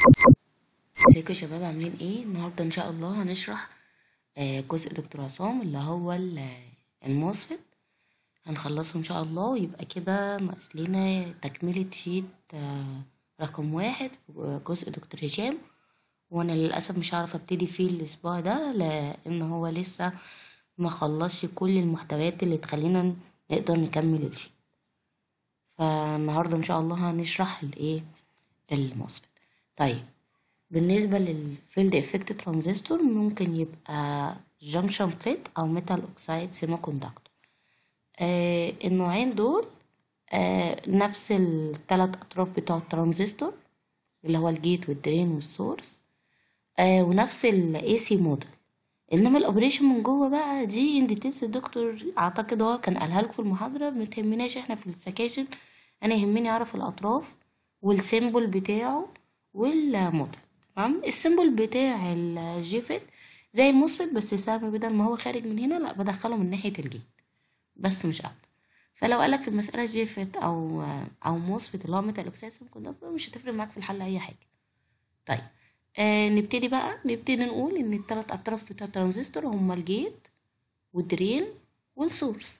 ازيكم يا شباب عاملين ايه النهارده ان شاء الله هنشرح آه، جزء دكتور عصام اللي هو ال- الموسفيت هنخلصه ان شاء الله يبقى كده ناقص لنا تكملة شيت آه، رقم واحد في جزء دكتور هشام وانا للاسف مش هعرف ابتدي فيه الاسبوع ده لان هو لسه ما خلصش كل المحتويات اللي تخلينا نقدر نكمل الشيت فالنهارده ان شاء الله هنشرح الايه الموسفيت طيب بالنسبة للفيلد افكت ترانزستور ممكن يبقى جنكشن فيت او ميتال اوكسايد سيمي كوندكتور آه النوعين دول آه نفس الثلاث اطراف بتوع الترانزستور اللي هو الجيت والدرين والسورس آه ونفس الاي سي موديل انما الاوبريشن من جوه بقى دي ان ديتيلز الدكتور اعتقد هو كان قالها لكم في المحاضره ما تهمناش احنا في السكاشن انا يهمني اعرف الاطراف والسيمبل بتاعه والموديل تمام السيمبل بتاع الجيفت زي الموسفيت بس السهم بدل ما هو خارج من هنا لا بدخله من ناحيه الجيت بس مش اكتر فلو قالك في المساله جيفت او او موسفيت اللي هو ميتال اوكسيد سيمي كوندكتور مش هتفرق معاك في الحل اي حاجه طيب آه نبتدي بقى نبتدي نقول ان الثلاث اطراف بتوع الترانزستور هما الجيت والدرين والسورس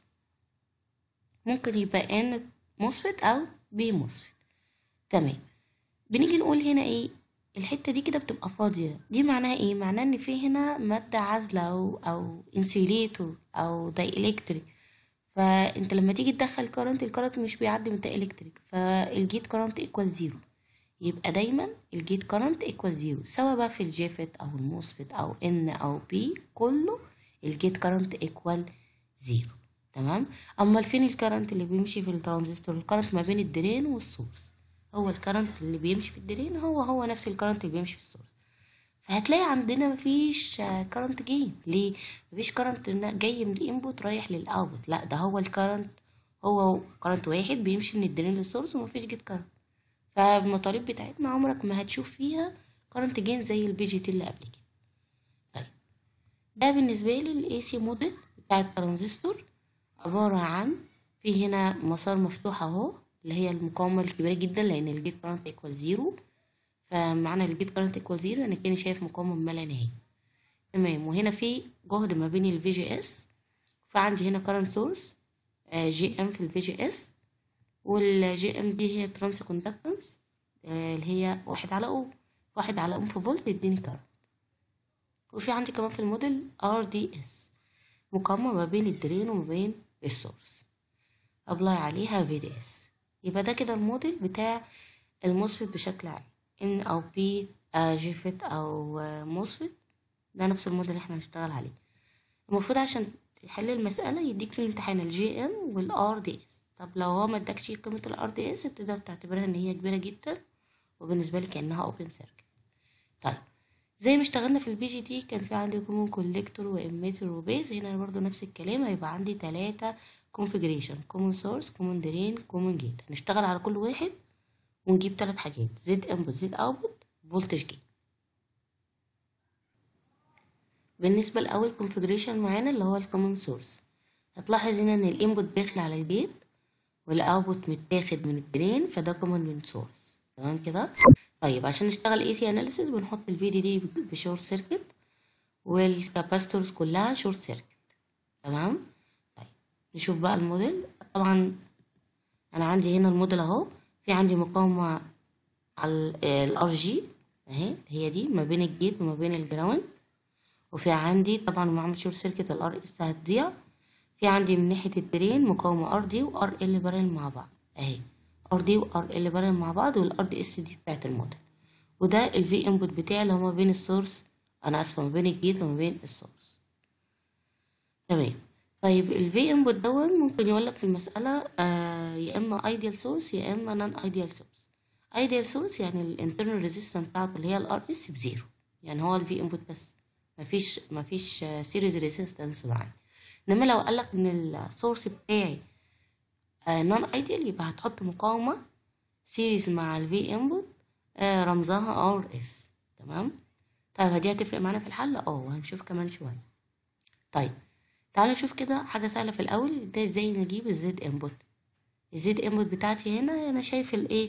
ممكن يبقى ان موسفيت او بي موسفيت تمام بنيجي نقول هنا ايه الحته دي كده بتبقى فاضيه دي معناها ايه معناها ان في هنا ماده عازله او او انسيوليتور او دايلكتريك فانت لما تيجي تدخل كارنت الكارنت مش بيعدي من الكتريك فالجيت كارنت ايكوال زيرو يبقى دايما الجيت كارنت ايكوال زيرو سواء بقى في الجيفت او الموسفيت او ان او بي كله الجيت كارنت ايكوال زيرو تمام اما فين الكارنت اللي بيمشي في الترانزستور الكارنت ما بين الدرين والسورس هو الكارنت اللي بيمشي في الدرين هو هو نفس الكارنت اللي بيمشي في السورس فهتلاقي عندنا مفيش كارنت جاي ليه مفيش كارنت جاي من الانبوت رايح للاوتبوت لا ده هو الكارنت هو كارنت واحد بيمشي من الدرين للسورس ومفيش جيت كارنت فالمطالب بتاعتنا عمرك ما هتشوف فيها كارنت جين زي البي جي تي اللي قبل كده طيب ده بالنسبه لي الاي سي موديل بتاع الترانزستور عباره عن في هنا مسار مفتوح اهو اللي هي المقاومه الكبيره جدا لان الجيت كارنت ايكوال زيرو فمعنى الجيت كارنت ايكوال زيرو انا كاني شايف مقاومه ما لا نهايه تمام وهنا في جهد ما بين الفي جي اس فعندي هنا كارنت سورس جي ام في الفي جي اس والجي ام دي هي ترانس كوندكتنس اللي هي واحد على او واحد على ام في فولت يديني كارنت وفي عندي كمان في الموديل ار دي اس مقاومة ما بين الدرين وما بين السورس ابلاي عليها في دي اس يبقى ده كده الموديل بتاع الموسفيت بشكل عام ان او بي جيفت او موسفيت ده نفس الموديل اللي احنا هنشتغل عليه المفروض عشان تحل المسألة يديك في الامتحان الجي ام والار دي اس طب لو هو ما ادكش قيمة الار دي اس تقدر تعتبرها ان هي كبيرة جدا وبالنسبة لي كأنها اوبن سيركت طيب زي ما اشتغلنا في البي جي تي كان في عندي كومون كوليكتور واميتر وبيز هنا برضو نفس الكلام هيبقى عندي تلاتة كونفيجريشن كومون سورس كومون درين كومون جيت هنشتغل على كل واحد ونجيب تلات حاجات زد انبوت زد اوتبوت فولتج جيت بالنسبة لأول كونفيجريشن معانا اللي هو الكومون سورس هتلاحظ هنا ان الانبوت داخل على الجيت والاوتبوت متاخد من الدرين فده كومن من سورس تمام كده طيب عشان نشتغل اي سي اناليسيس بنحط الفي دي دي بشورت سيركت والكاباستورز كلها شورت سيركت تمام طيب نشوف بقى الموديل طبعا انا عندي هنا الموديل اهو في عندي مقاومه على الار جي اهي هي دي ما بين الجيت وما بين الجراوند وفي عندي طبعا ما عملت شورت سيركت الار اس هتضيع في عندي من ناحيه الدرين مقاومه ار دي وار ال بارل مع بعض اهي ار دي وار ال بارل مع بعض والار دي اس دي بتاعت الموديل وده الفي انبوت بتاعي اللي هو ما بين السورس انا اسفه ما بين الجيت وما بين السورس تمام طيب الفي انبوت دون ممكن يقول لك في المساله آه يا اما ايديال سورس يا اما نون ايديال سورس ايديال سورس يعني الانترنال ريزيستنس بتاعته اللي هي الار اس بزيرو يعني هو الفي انبوت بس مفيش مفيش سيريز ريزيستنس معاه انما لو قالك ان السورس بتاعي نون ايديال يبقى هتحط مقاومه سيريز مع الفي انبوت آه رمزها ار اس تمام طيب دي هتفرق معانا في الحل اه وهنشوف كمان شويه طيب تعالوا نشوف كده حاجه سهله في الاول ده ازاي نجيب الزد انبوت الزد انبوت بتاعتي هنا انا شايف الايه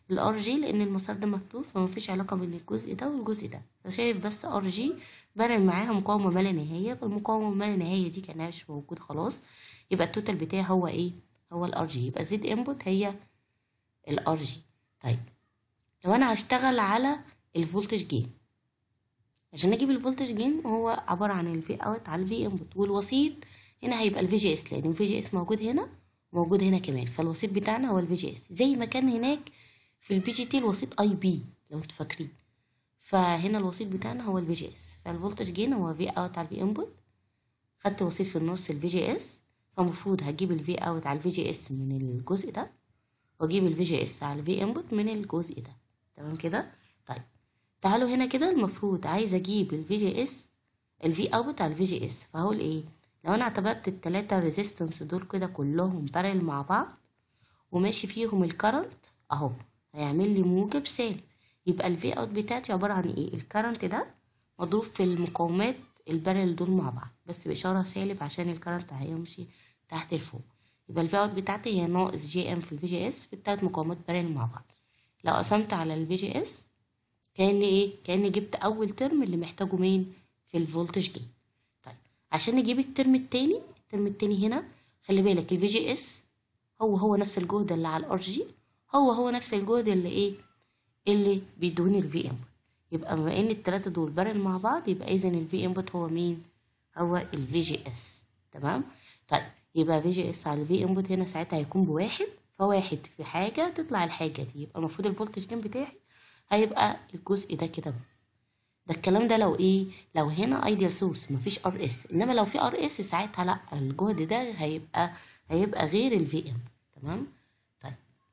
الار جي لان المسار ده مفتوح فمفيش علاقه بين الجزء ده والجزء ده فشايف بس ار جي بنى معاها مقاومه ما لا نهايه فالمقاومه ما لا نهايه دي كانها مش موجود خلاص يبقى التوتال بتاعي هو ايه هو الار جي يبقى زد انبوت هي الار جي طيب لو انا هشتغل على الفولتج جين عشان اجيب الفولتج جين هو عباره عن الفي اوت على الفي انبوت والوسيط هنا هيبقى الفي جي اس لان الفي جي اس موجود هنا موجود هنا كمان فالوسيط بتاعنا هو الفي جي اس زي ما كان هناك في البي جي تي الوسيط اي بي لو انتوا فاكرين فهنا الوسيط بتاعنا هو الفي جي اس فالفولتج جين هو في اوت على الفي انبوت خدت وسيط في النص الفي جي اس فالمفروض هجيب الفي اوت على الفي جي اس من الجزء ده واجيب الفي جي اس على الفي انبوت من الجزء ده تمام كده طيب تعالوا هنا كده المفروض عايزه اجيب الفي جي اس الفي اوت على الفي جي اس فهقول ايه لو انا اعتبرت التلاتة ريزيستنس دول كده كلهم بارل مع بعض وماشي فيهم الكرنت اهو هيعمل لي موجب سالب يبقى الفي اوت بتاعتي عباره عن ايه الكرنت ده مضروب في المقاومات البارل دول مع بعض بس باشاره سالب عشان الكرنت هيمشي تحت لفوق يبقى الفي اوت بتاعتي هي ناقص جي ام في الفي جي اس في التلات مقاومات بارل مع بعض لو قسمت على الفي جي اس كأن ايه كأن جبت اول ترم اللي محتاجه مين في الفولتج جين طيب عشان نجيب الترم التاني الترم التاني هنا خلي بالك الفي جي اس هو هو نفس الجهد اللي على الار جي هو هو نفس الجهد اللي ايه اللي بيدوني الفي انبوت يبقى بما ان التلاتة دول بارل مع بعض يبقى اذا الفي انبوت هو مين هو الفي جي اس تمام طيب يبقى في جي اس على الفي انبوت هنا ساعتها هيكون بواحد فواحد في حاجة تطلع الحاجة دي يبقى المفروض الفولتج جين بتاعي هيبقى الجزء ده كده بس ده الكلام ده لو ايه لو هنا ايديال سورس مفيش ار اس انما لو في ار اس ساعتها لا الجهد ده هيبقى هيبقى غير الفي ام تمام طيب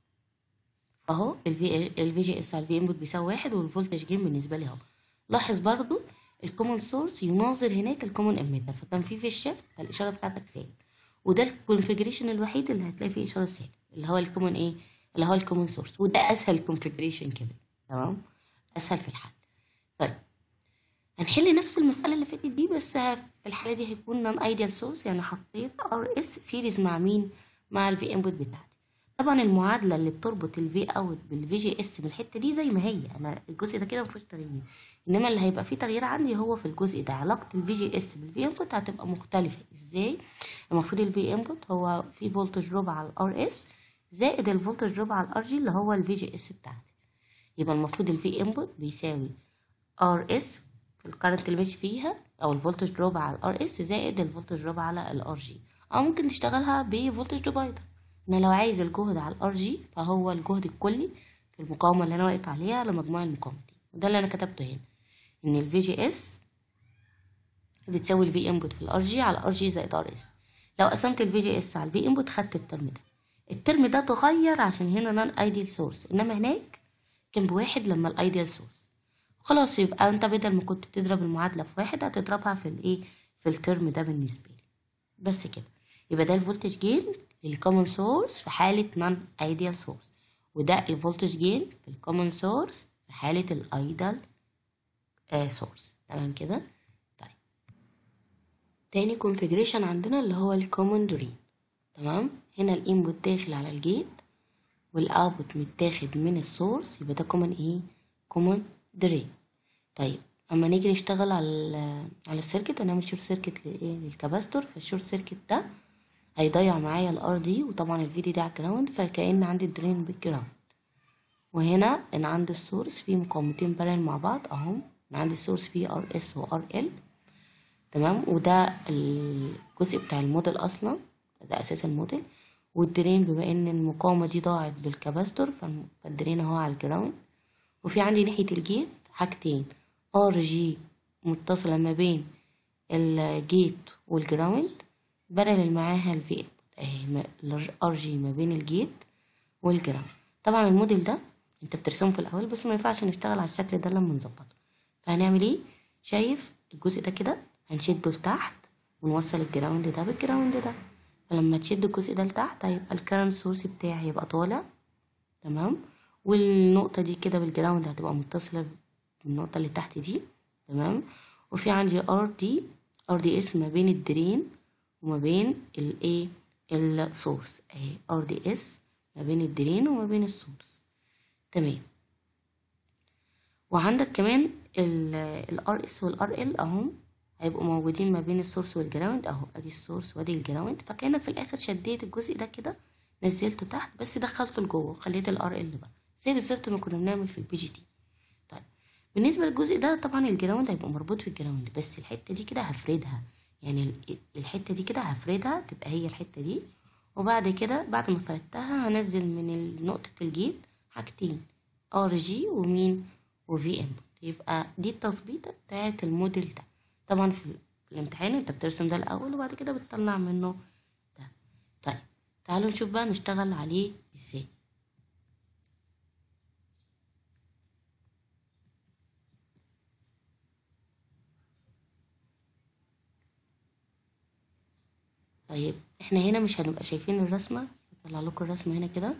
اهو الفي الفي جي اس على الفي انبوت بيساوي واحد والفولتج جين بالنسبه لي اهو لاحظ برضو الكومن سورس يناظر هناك الكومن اميتر فكان في في الشيفت فالاشاره بتاعتك سالب وده الكونفيجريشن الوحيد اللي هتلاقي فيه اشاره سالب اللي هو الكومن ايه اللي هو الكومن سورس وده اسهل كونفيجريشن كمان تمام اسهل في الحل طيب هنحل نفس المسألة اللي فاتت دي بس في الحالة دي هيكون نون ايديال سورس يعني حطيت ار اس سيريز مع مين مع الفي انبوت بتاعتي طبعا المعادلة اللي بتربط الفي اوت بالفي جي اس من الحتة دي زي ما هي انا الجزء ده كده مفيهوش تغيير انما اللي هيبقى فيه تغيير عندي هو في الجزء ده علاقة الفي جي اس بالفي انبوت هتبقى مختلفة ازاي المفروض الفي انبوت هو في فولتج دروب على الار اس زائد الفولتج دروب على الار جي اللي هو الفي جي اس بتاعتي يبقى المفروض الفي انبوت بيساوي ار اس في الكرنت اللي ماشي فيها او الفولتج دروب على الار اس زائد الفولتج دروب على الار جي او ممكن تشتغلها بفولتج ديفايدر انا لو عايز الجهد على الار جي فهو الجهد الكلي في المقاومه اللي انا واقف عليها لمجموع المقاومتين وده اللي انا كتبته هنا ان الفي جي اس بتساوي الفي انبوت في الار جي على ار جي زائد ار اس لو قسمت الفي جي اس على الفي انبوت خدت الترم ده الترم ده اتغير عشان هنا نون ايديال سورس انما هناك كان بواحد لما الايديال سورس خلاص يبقى انت بدل ما كنت بتضرب المعادلة في واحد هتضربها في الايه في الترم ده بالنسبة لي بس كده يبقى ده الفولتج جين للكومن سورس في حالة نون ايديال سورس وده الفولتج جين في الكومن سورس في حالة الايديال سورس تمام كده طيب تاني كونفيجريشن عندنا اللي هو الكومن درين تمام هنا الانبوت داخل على الجيت والاوتبوت متاخد من السورس يبقى ده كومن ايه كومن درين طيب اما نيجي نشتغل على على السيركت هنعمل شورت سيركت لايه للكاباستور فالشورت سيركت ده هيضيع معايا الار دي وطبعا الفي دي ده على الجراوند فكأن عندي الدرين بالجراوند وهنا انا عندي السورس فيه مقاومتين بارل مع بعض اهو انا عندي السورس فيه ار اس وار ال تمام وده الجزء بتاع الموديل اصلا ده اساس الموديل والدرين بما ان المقاومة دي ضاعت بالكاباستور فالدرين اهو على الجراوند وفي عندي ناحية الجيت حاجتين ار جي متصلة ما بين الجيت والجراوند بارل معاها الفي اهي الار جي ما بين الجيت والجراوند طبعا الموديل ده انت بترسمه في الاول بس ما ينفعش نشتغل على الشكل ده لما نظبطه فهنعمل ايه شايف الجزء ده كده هنشده لتحت ونوصل الجراوند ده بالجراوند ده فلما تشد الجزء ده لتحت هيبقى الكرنت سورس بتاعي هيبقى طالع تمام والنقطة دي كده بالجراوند هتبقى متصلة بالنقطة اللي تحت دي تمام وفي عندي ار دي ار دي اس ما بين الدرين وما بين الايه السورس اهي ار دي اس ما بين الدرين وما بين السورس تمام وعندك كمان الار اس والار ال اهم هيبقوا موجودين ما بين السورس والجراوند اهو ادي السورس وادي الجراوند فكانك في الاخر شديت الجزء ده كده نزلته تحت بس دخلته لجوه وخليت الار ال بقى زي بالظبط ما كنا بنعمل في البي جي تي طيب بالنسبه للجزء ده طبعا الجراوند هيبقى مربوط في الجراوند بس الحته دي كده هفردها يعني الحته دي كده هفردها تبقى هي الحته دي وبعد كده بعد ما فردتها هنزل من نقطه الجيت حاجتين ار جي ومين وفي ام يبقى دي التظبيطه بتاعت الموديل ده طبعا في الامتحان انت بترسم ده الاول وبعد كده بتطلع منه ده طيب تعالوا نشوف بقى نشتغل عليه ازاي طيب احنا هنا مش هنبقى شايفين الرسمة اطلع لكم الرسمة هنا كده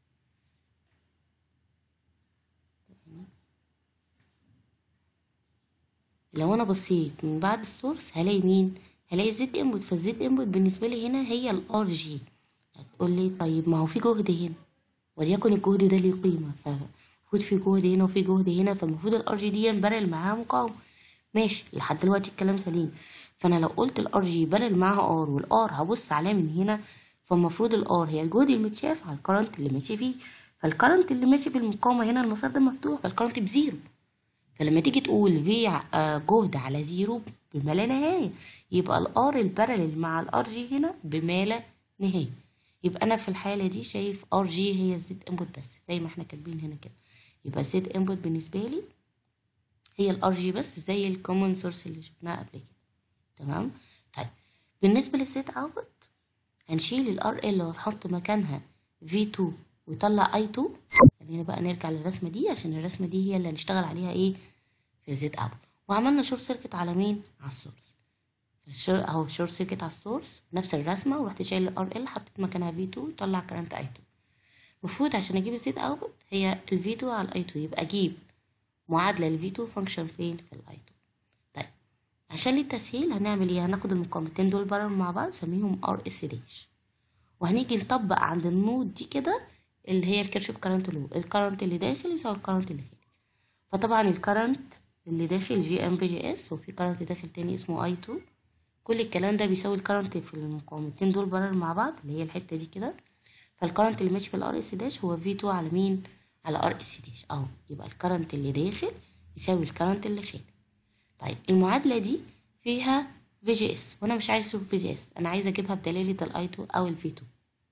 لو انا بصيت من بعد السورس هلاقي مين هلاقي الزد انبوت فالزد انبوت بالنسبه لي هنا هي الار جي هتقول لي طيب ما هو في جهد هنا وليكن الجهد ده ليه قيمه فالمفروض في جهد هنا وفي جهد هنا فالمفروض الار جي دي ينبرل معاها مقاومه ماشي لحد دلوقتي الكلام سليم فانا لو قلت الار جي برل معاها ار والار هبص عليها من هنا فالمفروض الار هي الجهد المتشاف على الكرنت اللي ماشي فيه فالكرنت اللي ماشي في المقاومه هنا المسار ده مفتوح فالكرنت بزيرو فلما تيجي تقول في جهد على زيرو بما لا نهاية يبقى الار البارلل مع الار جي هنا بما لا نهاية يبقى انا في الحالة دي شايف ار جي هي الزد انبوت بس زي ما احنا كاتبين هنا كده يبقى الزد انبوت بالنسبة لي هي الار جي بس زي الكومن سورس اللي شفناها قبل كده تمام طيب بالنسبة للزد اوتبوت هنشيل الار ال ونحط مكانها في 2 ويطلع اي 2 خلينا بقى نرجع للرسمه دي عشان الرسمه دي هي اللي هنشتغل عليها ايه في زد اوت وعملنا شورت سيركت على مين على السورس فالشور اهو شورت سيركت على السورس نفس الرسمه ورحت شايل الار ال حطيت مكانها في 2 طلع كرنت اي 2 المفروض عشان اجيب الزد اوت هي الفي 2 على الاي 2 يبقى اجيب معادله الفي 2 فانكشن فين في الاي 2 طيب عشان للتسهيل هنعمل ايه هناخد المقاومتين دول بره مع بعض نسميهم ار اس داش وهنيجي نطبق عند النود دي كده اللي هي الكيرشوف كارنت لو الكارنت اللي داخل يساوي الكارنت اللي خارج فطبعا الكارنت اللي داخل جي ام في جي اس وفي كارنت داخل تاني اسمه اي 2 كل الكلام ده بيساوي الكارنت في المقاومتين دول بره مع بعض اللي هي الحته دي كده فالكارنت اللي ماشي في الار اس داش هو في 2 على مين على ار اس داش اهو يبقى الكارنت اللي داخل يساوي الكارنت اللي خارج طيب المعادله دي فيها في جي اس وانا مش عايز اشوف في جي اس انا عايزه اجيبها بدلاله الاي 2 او الفي 2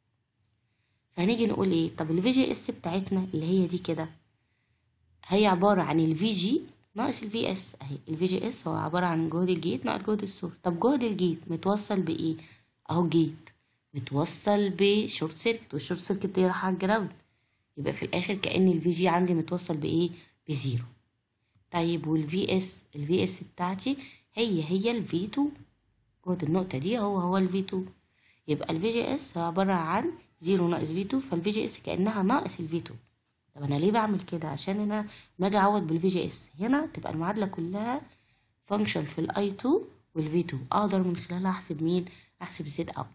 فهنيجي نقول ايه طب الفي جي اس بتاعتنا اللي هي دي كده هي عبارة عن الفي جي ناقص الفي اس اهي الفي جي اس هو عبارة عن جهد الجيت ناقص جهد السورس طب جهد الجيت متوصل بايه اهو جيت متوصل بشورت سيركت والشورت سيركت دي رايحة على الجراوند يبقى في الاخر كأن الفي جي عندي متوصل بايه بزيرو طيب والفي اس الفي اس بتاعتي هي هي الفي 2 جهد النقطة دي هو هو الفي 2 يبقى الفي جي اس عبارة عن زيرو ناقص في 2 فالفي جي اس كأنها ناقص الفي 2 طب انا ليه بعمل كده عشان انا ما اجي اعوض بالفي جي اس هنا تبقى المعادلة كلها فانكشن في الاي 2 والفي 2 اقدر من خلالها احسب مين احسب الزد اوت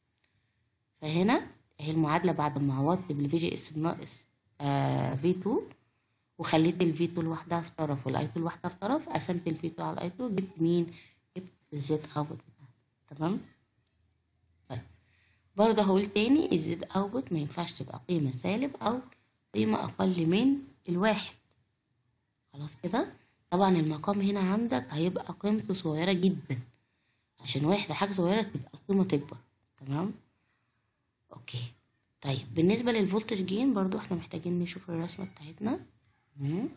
فهنا اهي المعادلة بعد ما عوضت بالفي جي اس بناقص آه في 2 وخليت الفي 2 لوحدها في طرف والاي 2 لوحدها في طرف قسمت الفي 2 على الاي 2 جبت مين جبت الزد اوت بتاعتي تمام طيب برضه هقول تاني الزد اوتبوت ما ينفعش تبقى قيمة سالب او قيمة اقل من الواحد خلاص كده طبعا المقام هنا عندك هيبقى قيمته صغيرة جدا عشان واحدة حاجة صغيرة تبقى القيمة تكبر تمام اوكي طيب بالنسبة للفولتج جين برضو احنا محتاجين نشوف الرسمة بتاعتنا مم.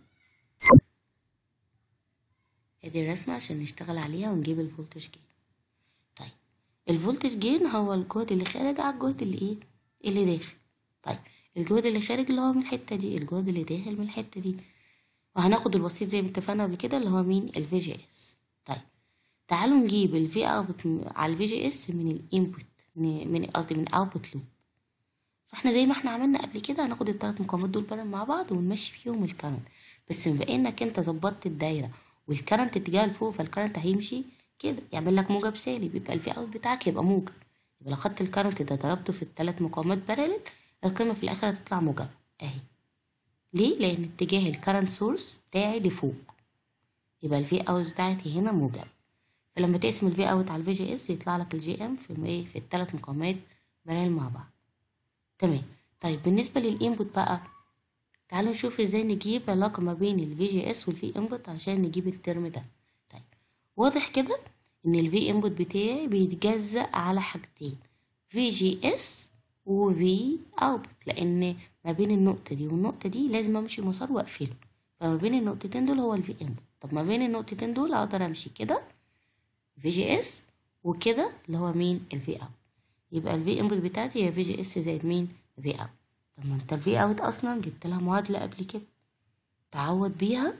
ادي الرسمة عشان نشتغل عليها ونجيب الفولتج جين طيب الفولتج جين هو الجهد اللي خارج على الجهد اللي ايه اللي داخل طيب الجهد اللي خارج اللي هو من الحتة دي الجهد اللي داخل من الحتة دي وهناخد الوسيط زي ما اتفقنا قبل كده اللي هو مين الفي جي اس طيب تعالوا نجيب الفي اوتبوت على الفي جي اس من الانبوت من قصدي من اوتبوت لوب فاحنا زي ما احنا عملنا قبل كده هناخد الثلاث مقاومات دول بره مع بعض ونمشي فيهم الكرنت بس بما انك انت ظبطت الدايره والكرنت اتجاه لفوق فالكرنت هيمشي كده يعمل لك موجب سالب يبقى الفي اوت بتاعك يبقى موجب يبقى لو خدت الكرنت ده ضربته في الثلاث مقاومات بارلل القيمه في الاخر هتطلع موجبه اهي ليه لان اتجاه الكرنت سورس بتاعي لفوق يبقى الفي اوت بتاعتي هنا موجب فلما تقسم الفي اوت على الفي جي اس يطلع لك الجي ام في ايه في الثلاث مقاومات بارل مع بعض تمام طيب بالنسبه للانبوت بقى تعالوا نشوف ازاي نجيب علاقه ما بين الفي جي اس والفي انبوت عشان نجيب الترم ده طيب واضح كده ان الفي انبوت بتاعي بيتجزأ على حاجتين في جي اس وفي اوتبوت لان ما بين النقطه دي والنقطه دي لازم امشي مسار واقفله فما بين النقطتين دول هو الفي انبوت طب ما بين النقطتين دول اقدر امشي كده في جي اس وكده اللي هو مين الفي اوت يبقى الفي انبوت بتاعتي هي في جي اس زائد مين في اوت طب ما انت الفي اوت اصلا جبت لها معادله قبل كده تعوض بيها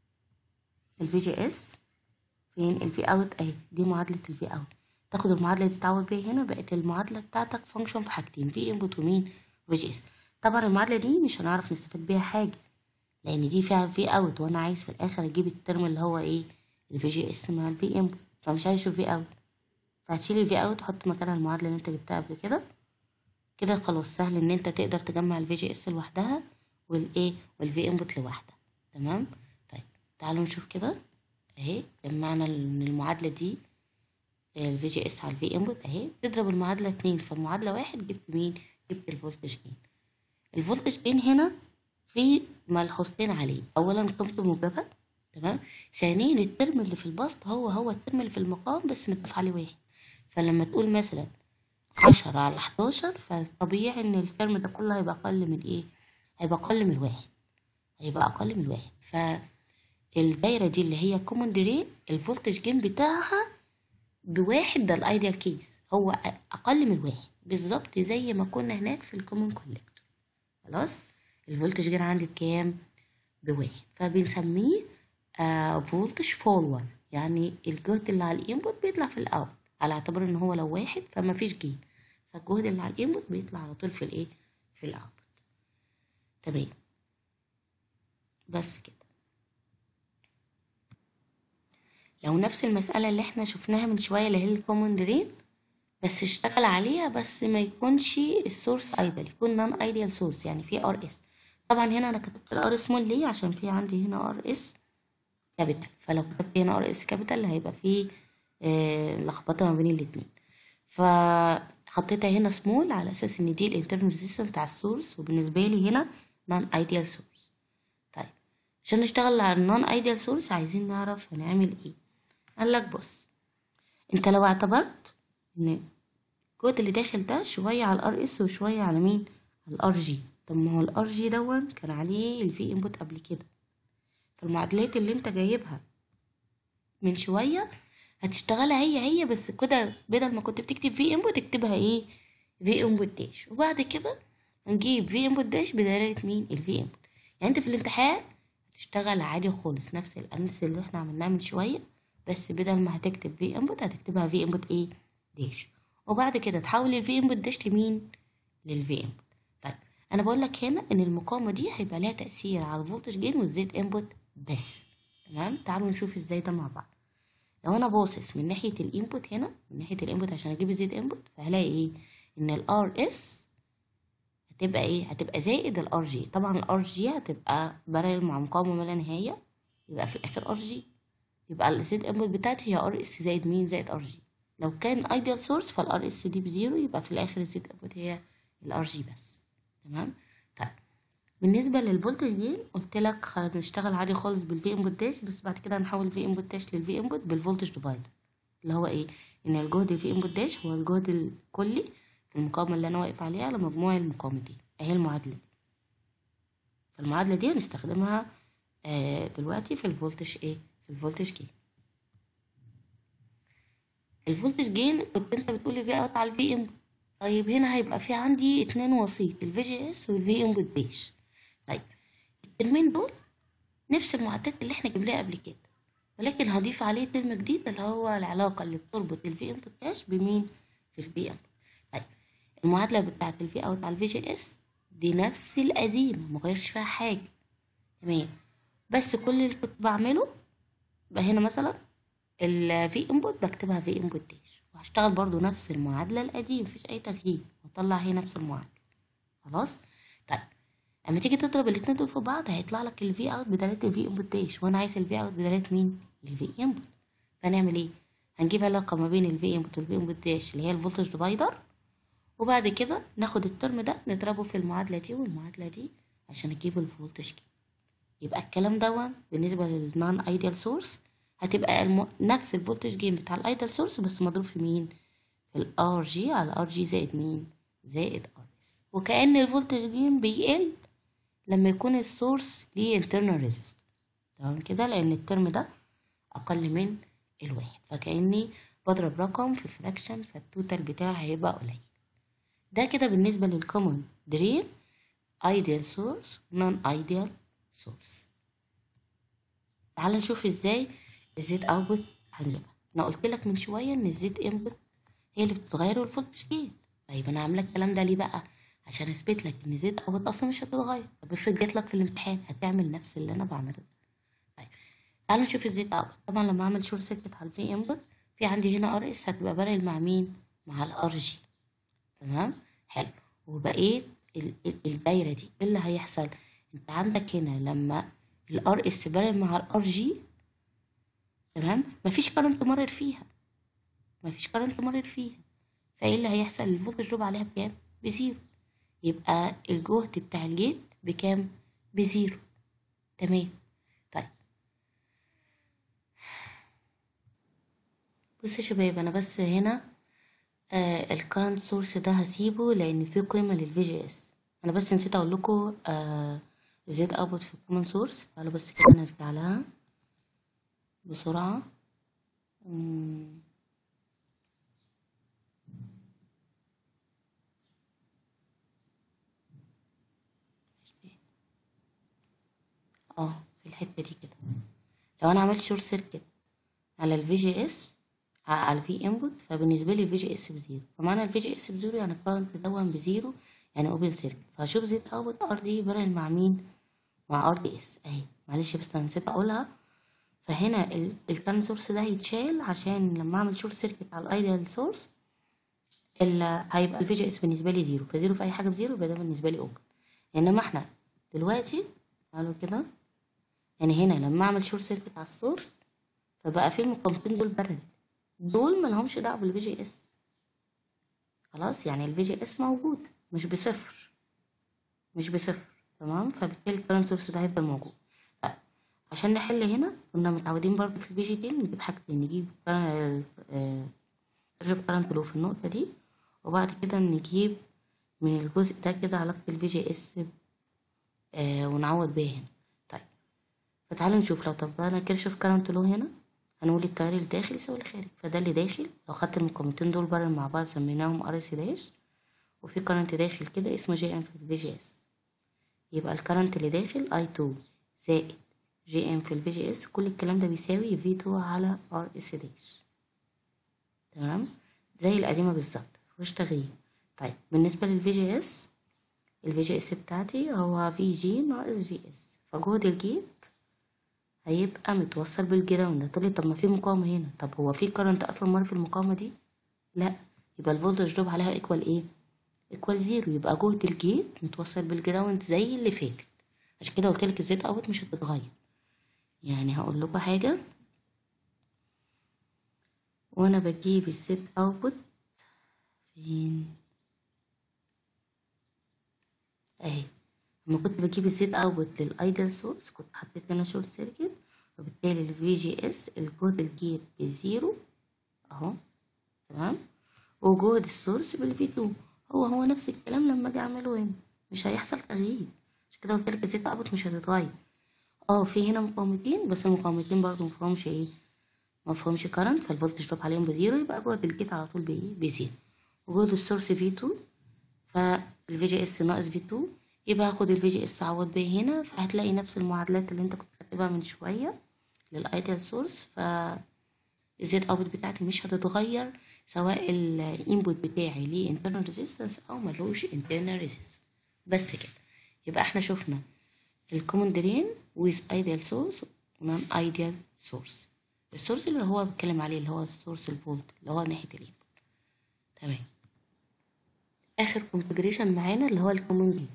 الفي جي اس فين الفي اوت اهي دي معادله الفي اوت تاخد المعادله دي تعوض بيها هنا بقت المعادله بتاعتك فانكشن في حاجتين في انبوت ومين في جي اس طبعا المعادله دي مش هنعرف نستفاد بيها حاجه لان دي فيها في اوت وانا عايز في الاخر اجيب الترم اللي هو ايه الفي جي اس مع الفي انبوت فمش عايز اشوف في اوت فهتشيل الفي اوت وتحط مكانها المعادله اللي انت جبتها قبل كده كده خلاص سهل ان انت تقدر تجمع الفي جي اس لوحدها والايه والفي انبوت لوحدها تمام طيب تعالوا نشوف كده اهي جمعنا ان المعادله دي الفي جي اس على الفي انبوت اهي تضرب المعادله اتنين فالمعادله واحد جبت مين جبت الفولتج جين الفولتج جين هنا في ملحوظتين عليه اولا قيمته موجبه تمام ثانيا الترم اللي في البسط هو هو الترم اللي في المقام بس متضاف عليه واحد فلما تقول مثلا عشرة على حداشر فطبيعي ان الترم ده كله هيبقى اقل من ايه هيبقى اقل من واحد هيبقى اقل من واحد فالدايرة دي اللي هي كومن درين الفولتج جين بتاعها بواحد ده الايديال كيس هو اقل من واحد بالظبط زي ما كنا هناك في الكومن كولكتور خلاص الفولتج جين عندي بكام بواحد فبنسميه آه فولتج فولور يعني الجهد اللي على الانبوت بيطلع في الاوت على اعتبار ان هو لو واحد فما فيش جين فالجهد اللي على الانبوت بيطلع على طول في الايه في الاوتبوت تمام بس كده لو نفس المسألة اللي احنا شفناها من شوية اللي هي الكومن درين بس اشتغل عليها بس ما يكونش السورس ايدل يكون نون ايديال سورس يعني في ار اس طبعا هنا انا كتبت الار سمول ليه عشان في عندي هنا ار اس كابيتال فلو كتبت هنا ار اس كابيتال هيبقى في آه لخبطه ما بين الاتنين فحطيتها هنا سمول على اساس ان دي الانترنال ريزيستنس بتاع السورس وبالنسبه لي هنا نون ايديال سورس طيب عشان نشتغل على النون ايديال سورس عايزين نعرف هنعمل ايه قال لك بص انت لو اعتبرت ان الجهد اللي داخل ده شويه على الار اس وشويه على مين على الار جي طب ما هو الار جي دون كان عليه الفي انبوت قبل كده فالمعادلات اللي انت جايبها من شويه هتشتغلها هي هي بس كده بدل ما كنت بتكتب في انبوت اكتبها ايه في انبوت داش وبعد كده هنجيب في انبوت داش بدلالة مين الفي انبوت يعني انت في الامتحان هتشتغل عادي خالص نفس الاناليسيس اللي احنا عملناه من شويه بس بدل ما هتكتب في انبوت هتكتبها في انبوت ايه داش وبعد كده تحول الفي انبوت داش لمين للفي انبوت طيب انا بقول لك هنا ان المقاومه دي هيبقى لها تاثير على الفولتج جين والزيت انبوت بس تمام تعالوا نشوف ازاي ده مع بعض لو انا باصص من ناحيه الانبوت هنا من ناحيه الانبوت عشان اجيب الزيت انبوت فهلاقي ايه ان الار اس هتبقى ايه هتبقى زائد الار جي طبعا الار جي هتبقى بارل مع مقاومه ما لا نهايه يبقى في الاخر ار جي يبقى الزيت انبوت بتاعتي هي ار اس زائد مين زائد ار جي لو كان ايديال سورس فالار اس دي بزيرو يبقى في الاخر الزيت انبوت هي الار جي بس تمام طيب بالنسبة للفولتج جين قلت لك خلاص نشتغل عادي خالص بالفي انبوت داش بس بعد كده هنحول الفي انبوت داش للفي انبوت بالفولتج ديفايدر اللي هو ايه ان الجهد الفي انبوت داش هو الجهد الكلي في المقاومة اللي انا واقف عليها على مجموع المقاومتين اهي المعادلة دي فالمعادلة دي هنستخدمها آه دلوقتي في الفولتج ايه في الفولتج جين الفولتج جين كنت انت بتقول الفي اوت على الفي انبوت طيب هنا هيبقى في عندي اتنين وسيط الفي جي اس والفي انبوت داش طيب الترمين دول نفس المعدات اللي احنا جبناها قبل كده ولكن هضيف عليه ترم جديد اللي هو العلاقة اللي بتربط الفي انبوت داش بمين في الفي انبوت طيب المعادلة بتاعة الفي اوت على الفي جي اس دي نفس القديمة مغيرش فيها حاجة تمام بس كل اللي كنت بعمله بقى هنا مثلا الفي انبوت بكتبها في انبوت داش وهشتغل برضو نفس المعادلة القديمة مفيش أي تغيير وأطلع هي نفس المعادلة خلاص طيب اما تيجي تضرب الاتنين دول في بعض هيطلع لك الفي اوت بدلاله الفي انبوت داش وانا عايز الفي اوت بدلاله مين الفي انبوت فنعمل ايه هنجيب علاقه ما بين الفي انبوت والفي انبوت داش اللي هي الفولتج ديفايدر وبعد كده ناخد الترم ده نضربه في المعادله دي والمعادله دي عشان نجيب الفولتج كي يبقى الكلام ده بالنسبه للنون ايديال سورس هتبقى الم... نفس الفولتج جيم بتاع الايديال سورس بس مضروب في مين في الار جي على ار جي زائد مين زائد ار اس وكأن الفولتج جيم بيقل لما يكون السورس ليه internal resistance تمام كده لأن الترم ده أقل من الواحد فكأني بضرب رقم في فراكشن فالتوتال بتاعي هيبقى قليل ده كده بالنسبة للكومن درين ideal source non ideal source تعال نشوف ازاي الزيت اوتبوت هنجيبها انا قلت لك من شويه ان الزيت انبوت هي اللي بتتغير والفولتج جيت طيب انا عامله الكلام ده ليه بقى عشان اثبت لك ان زيت اوتبوت اصلا مش هتتغير طب افرض جات لك في الامتحان هتعمل نفس اللي انا بعمله ده طيب تعال نشوف الزيت اوتبوت طبعا لما اعمل شورت سيركت على الفي انبوت في عندي هنا ار اس هتبقى بارل مع مين مع الار جي تمام حلو وبقيت ال- ال- الدايره دي ايه اللي هيحصل انت عندك هنا لما الار اس بارل مع الار جي تمام مفيش كرنت مرر فيها مفيش كرنت مرر فيها فايه اللي هيحصل الفولتج دروب عليها بكام بزيرو يبقى الجهد بتاع الجيت بكام بزيرو تمام طيب بص يا شباب انا بس هنا آه الكرنت سورس ده هسيبه لان فيه قيمه للفي جي اس انا بس نسيت اقول لكم آه زيت اوتبوت في الكومن سورس تعالوا بس كده نرجع لها بسرعه مم. اه في الحته دي كده لو انا عملت شورت سيركت على الفي جي اس على الفي انبوت فبالنسبه لي الفي جي اس بزيرو فمعنى الفي جي اس بزيرو يعني الكرنت دون بزيرو يعني اوبن سيركت فهشوف زيت اوتبوت ار دي بارل مع مين مع ار دي اس اهي معلش بس انا نسيت اقولها فهنا الكرنت سورس ده هيتشال عشان لما اعمل شورت سيركت على الايديال سورس هيبقى الفي جي اس بالنسبه لي زيرو فزيرو في اي حاجه بزيرو يبقى ده بالنسبه لي اوبن انما احنا دلوقتي تعالوا كده يعني هنا لما اعمل شورت سيركت على السورس فبقى في المقاومتين دول بارل دول ملهمش دعوه بالفي جي اس خلاص يعني الفي جي اس موجود مش بصفر مش بصفر تمام فبالتالي الكرنت سورس ده هيفضل موجود طيب عشان نحل هنا كنا متعودين برضه في البي جي تي نجيب حاجتين نجيب كيرف كرنت لو في النقطة دي وبعد كده نجيب من الجزء ده كده علاقة الفي جي اس آه ونعوض بيها هنا طيب فتعالوا نشوف لو طبقنا كيرشوف كرنت لو هنا هنقول التيار اللي داخل يساوي اللي خارج فده اللي داخل لو خدت المقاومتين دول بره مع بعض سميناهم ار اس داش وفي كرنت داخل كده اسمه جي ام في الفي جي اس يبقى الكرنت اللي داخل اي 2 زائد جي ام في الفي جي اس كل الكلام ده بيساوي في 2 على ار اس داش تمام زي القديمه بالظبط مفيهوش تغيير طيب بالنسبه للفي جي اس الفي جي اس بتاعتي هو في جي ناقص في اس فجهد الجيت هيبقى متوصل بالجراوند هتقولي طب ما في مقاومة هنا طب هو في كرنت اصلا مر في المقاومة دي لا يبقى الفولتج دروب عليها ايكوال ايه ايكوال زيرو يبقى جهد الجيت متوصل بالجراوند زي اللي فاتت عشان كده قلت لك الزيت اوت مش هتتغير يعني هقول لكم حاجة وانا بجيب الزيت اوتبوت فين اهي لما كنت بجيب الزيت اوتبوت للايدل سورس كنت حطيت هنا شورت سيركت وبالتالي الفي جي اس الجهد الجيت بزيرو اهو تمام وجهد السورس بالفي 2 هو هو نفس الكلام لما اجي اعمله هنا مش هيحصل تغيير عشان كده قلت لك الزيت اوتبوت مش هتتغير اه في هنا مقاومتين بس المقاومتين برضو مفهومش ايه مفهومش كرنت فالفولتج دروب عليهم بزيرو يبقى جهد الجيت على طول بايه بزيرو وجهد السورس في 2 فالفي جي اس ناقص في 2 يبقى هاخد الفي جي اس اعوض بيه هنا فهتلاقي نفس المعادلات اللي انت كنت كاتبها من شويه للايديال سورس ف الزيت اوتبوت بتاعتي مش هتتغير سواء الانبوت بتاعي ليه internal resistance او ملوش internal resistance بس كده يبقى احنا شفنا الكومن درين with ideal source non ideal source السورس اللي هو بتكلم عليه اللي هو السورس الفولت اللي هو ناحيه الانبوت تمام اخر كونفجريشن معانا اللي هو الكومن جيت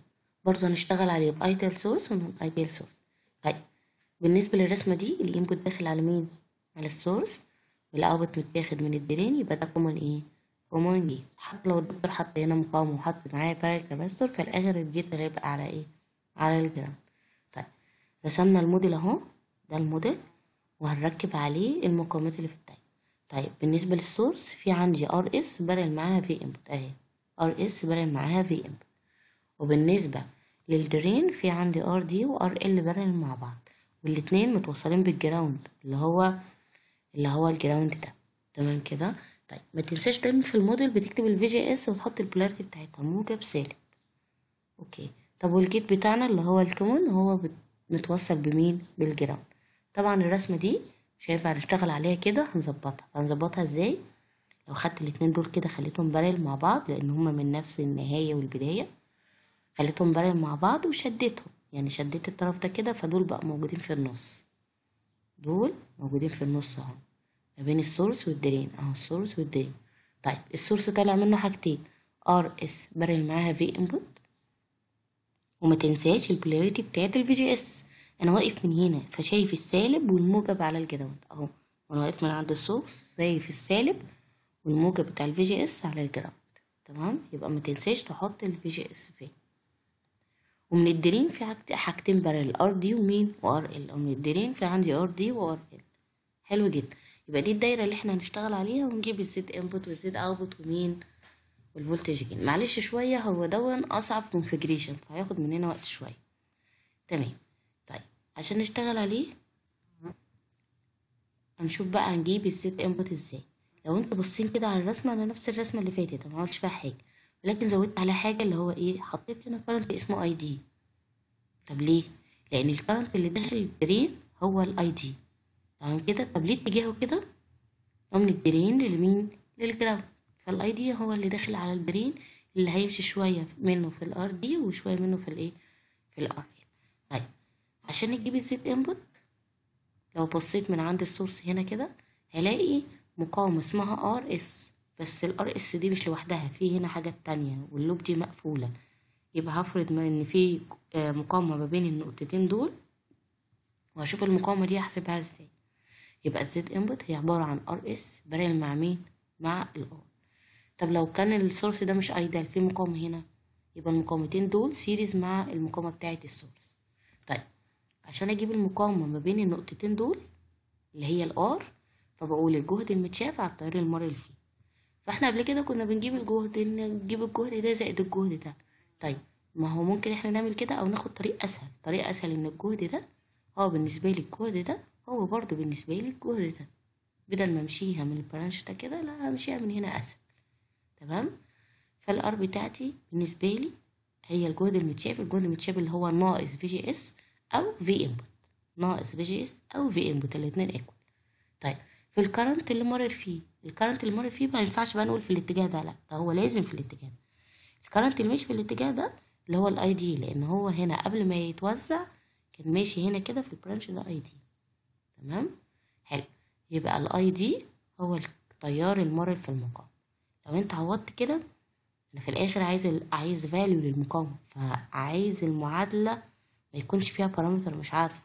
برضه هنشتغل عليه بايدل سورس ونون ايديال سورس طيب بالنسبة للرسمة دي الانبوت داخل على مين؟ على السورس والاوتبوت متاخد من الدرين يبقى ده كومن ايه؟ كومن جيت حتى لو الدكتور حط هنا مقاومة وحط معاه بارل كاباستور في الآخر الجيت هيبقى على ايه؟ على الجراوند طيب رسمنا الموديل اهو ده الموديل وهنركب عليه المقاومات اللي في التانك طيب بالنسبة للسورس في عندي ار اس بارل معاها في انبوت اهي ار اس بارل معاها في انبوت وبالنسبة للدرين في عندي ار دي وار ال بارل مع بعض والاتنين متوصلين بالجراوند اللي هو اللي هو الجراوند ده تمام كده طيب ما تنساش دايما في الموديل بتكتب الفي جي اس وتحط البولاريتي بتاعتها موجب سالب اوكي طب والجيت بتاعنا اللي هو الكومون هو بت- متوصل بمين بالجراوند طبعا الرسمة دي مش هينفع نشتغل عليها كده هنظبطها هنظبطها ازاي لو خدت الاتنين دول كده خليتهم بارل مع بعض لان هما من نفس النهاية والبداية خليتهم بارل مع بعض وشديتهم يعني شديت الطرف ده كده فدول بقى موجودين في النص دول موجودين في النص اهو ما بين السورس والدرين اهو السورس والدرين طيب السورس طالع منه حاجتين ار اس بارل معاها في انبوت وما تنساش البولاريتي بتاعت الفي جي اس انا واقف من هنا فشايف السالب والموجب على الجراوند اهو وانا واقف من عند السورس شايف السالب والموجب بتاع الفي جي اس على الجراوند تمام يبقى ما تنساش تحط الفي جي اس فين ومن الدرين في حاجت- حاجتين بارل ار دي ومين وار ال ومن الدرين في عندي ار دي وار ال حلو جدا يبقى دي الدايره اللي احنا هنشتغل عليها ونجيب الزد انبوت والزد اوتبوت ومين والفولتج جين معلش شويه هو دون اصعب كونفيجريشن فهياخد مننا وقت شويه تمام طيب عشان نشتغل عليه هنشوف بقى هنجيب الزد انبوت ازاي لو انتوا باصين كده على الرسمه انا نفس الرسمه اللي فاتت أنا ما عملتش فيها حاجه ولكن زودت عليها حاجه اللي هو ايه حطيت هنا كارنت اسمه اي دي طب ليه لان الكارنت اللي داخل الدرين هو الاي دي تمام كده طب ليه اتجاهه كده هو من الدرين لمين للجراوند فالاي دي هو اللي داخل على الدرين اللي هيمشي شويه منه في الار دي وشويه منه في الايه في الار طيب عشان نجيب الزد انبوت لو بصيت من عند السورس هنا كده هلاقي مقاومة اسمها ار اس بس الار اس دي مش لوحدها في هنا حاجات تانية واللوب دي مقفولة يبقى هفرض ما ان في آه، مقاومة ما بين النقطتين دول وهشوف المقاومة دي هحسبها ازاي يبقى الزد انبوت هي عبارة عن ار اس بارل مع مين مع الار طب لو كان السورس ده مش ايدال في مقاومة هنا يبقى المقاومتين دول سيريز مع المقاومة بتاعة السورس طيب عشان اجيب المقاومة ما بين النقطتين دول اللي هي الار فبقول الجهد المتشاف على التيار المر اللي فيه فاحنا قبل كده كنا بنجيب الجهد نجيب الجهد ده زائد الجهد ده طيب ما هو ممكن احنا نعمل كده او ناخد طريق اسهل طريق اسهل ان الجهد ده هو بالنسبة لي الجهد ده هو برضو بالنسبة لي الجهد ده بدل ما امشيها من البرانش ده كده لا همشيها من هنا اسهل تمام فالار بتاعتي بالنسبة لي هي الجهد المتشاف الجهد المتشاف اللي هو ناقص في جي اس او في انبوت ناقص في جي اس او في انبوت الاتنين ايكوال طيب في الكرنت اللي مرر فيه الكرنت اللي مرر فيه ما ينفعش بقى نقول في الاتجاه ده لا ده هو لازم في الاتجاه ده الكرنت اللي ماشي في الاتجاه ده اللي هو الاي دي لان هو هنا قبل ما يتوزع كان ماشي هنا كده في البرانش ده اي دي تمام حلو يبقى الاي دي هو التيار المرر في المقاومة لو انت عوضت كده انا في الاخر عايز ال... عايز فاليو للمقاومة فعايز المعادلة ما يكونش فيها بارامتر مش عارفه